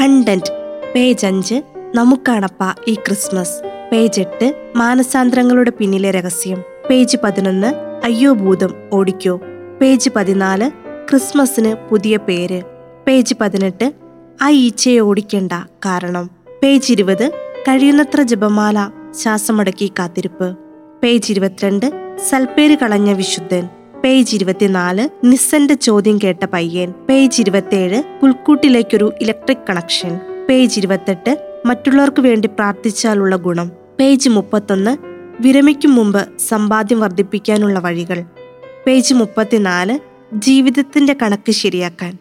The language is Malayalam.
കണ്ടന്റ് പേജ് അഞ്ച് നമുക്കാണപ്പ ഈ ക്രിസ്മസ് പേജ് എട്ട് മാനസാന്തരങ്ങളുടെ പിന്നിലെ രഹസ്യം പേജ് പതിനൊന്ന് അയ്യോ ഭൂതം ഓടിക്കോ പേജ് പതിനാല് ക്രിസ്മസിന് പുതിയ പേര് പേജ് പതിനെട്ട് ആ ഈച്ചയെ ഓടിക്കണ്ട കാരണം പേജ് ഇരുപത് കഴിയുന്നത്ര ജപമാല ശ്വാസമടക്കി കാത്തിരിപ്പ് പേജ് ഇരുപത്തിരണ്ട് സൽപ്പേര് കളഞ്ഞ വിശുദ്ധൻ പേജ് ഇരുപത്തിനാല് നിസ്സന്റെ ചോദ്യം കേട്ട പയ്യൻ പേജ് ഇരുപത്തിയേഴ് പുൽക്കൂട്ടിലേക്കൊരു ഇലക്ട്രിക് കണക്ഷൻ പേജ് ഇരുപത്തെട്ട് മറ്റുള്ളവർക്ക് വേണ്ടി പ്രാർത്ഥിച്ചാലുള്ള ഗുണം പേജ് മുപ്പത്തൊന്ന് വിരമിക്കും മുമ്പ് സമ്പാദ്യം വർദ്ധിപ്പിക്കാനുള്ള വഴികൾ പേജ് മുപ്പത്തിനാല് ജീവിതത്തിന്റെ കണക്ക് ശരിയാക്കാൻ